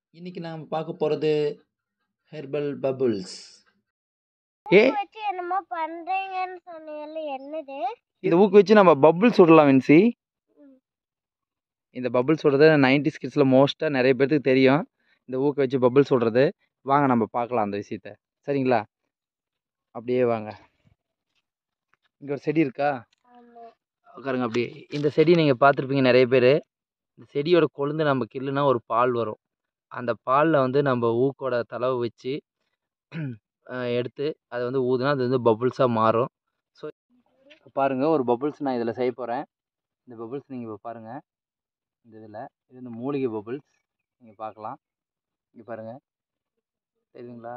இன்னைக்கு நாம் பார்க்க போகிறது ஹெர்பல் பபுள்ஸ் ஏ வச்சு என்னமோ பண்றீங்கன்னு சொன்னீங்கல்ல என்னது இந்த ஊக்கு வச்சு நம்ம பபுள்ஸ் விடலாம் வின்சி ம். இந்த பபுள்ஸ் விடுறது நைன்டி ஸ்கிட்ஸில் மோஸ்ட்டாக நிறைய பேருக்கு தெரியும் இந்த ஊக்க வச்சு பபுள்ஸ் விடுறது வாங்க நம்ம பார்க்கலாம் அந்த விஷயத்த சரிங்களா அப்படியே வாங்க இங்கே ஒரு செடி இருக்கா ஆமா உட்காருங்க அப்படியே இந்த செடி நீங்கள் பார்த்துருப்பீங்க நிறைய பேர் இந்த செடியோட கொழுந்து நம்ம கிள்ளுனா ஒரு பால் வரும் அந்த பாலில் வந்து நம்ம ஊக்கோட தளவு வச்சு அஹ் எடுத்து அதை வந்து ஊதுனா அது வந்து பபுள்ஸாக மாறும் ஸோ பாருங்கள் ஒரு பபுள்ஸ் நான் இதில் செய்ய போகிறேன் இந்த பபுள்ஸ் நீங்கள் இப்போ பாருங்கள் இந்த இதில் இது வந்து மூலிகை பபுள்ஸ் நீங்கள் பார்க்கலாம் இங்கே பாருங்கள் தெரியுதுங்களா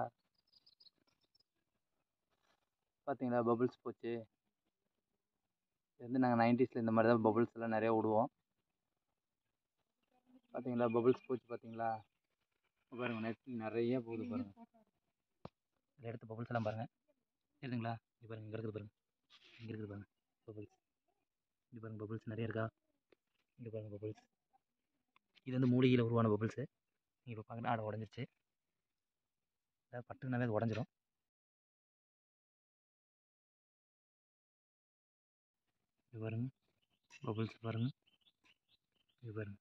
பார்த்தீங்களா பபுள்ஸ் போச்சு இது வந்து நாங்கள் நைன்டிஸில் இந்த மாதிரி தான் பபுள்ஸ் எல்லாம் நிறையா விடுவோம் பார்த்தீங்களா பபுள்ஸ் போச்சு பார்த்தீங்களா இங்க பாருங்க நெட் நிறைய போகுது பாருங்க இதில் எடுத்த பபுள்ஸ் எல்லாம் பாருங்க தெரியுதுங்களா இங்கே பாருங்க இங்கே இருக்குது பாருங்க இங்கே இருக்குது பாருங்க பபுள்ஸ் இங்கே பாருங்க பபுள்ஸ் நிறைய இருக்கா இங்கே பாருங்க பபுள்ஸ் இது வந்து மூலிகையில் உருவான பபுள்ஸு நீங்கள் இப்போ பார்க்கணும் ஆடை உடஞ்சிருச்சு அதாவது பட்டுனாவே அது உடஞ்சிரும் இது பாருங்க பபுள்ஸ் பாருங்க இது பாருங்க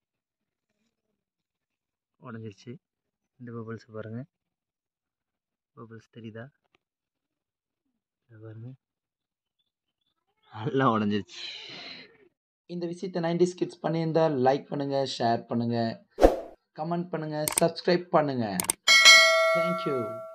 உடஞ்சிருச்சு இந்த பபுள்ஸ் பாருங்க பபுள்ஸ் தெரியுதா இது பாருங்க நல்லா உடஞ்சிருச்சு இந்த விஷயத்தை நைன்டிஸ் கிட்ஸ் பண்ணியிருந்தால் லைக் பண்ணுங்கள் ஷேர் பண்ணுங்கள் கமெண்ட் பண்ணுங்கள் சப்ஸ்கிரைப் பண்ணுங்கள் தேங்க்யூ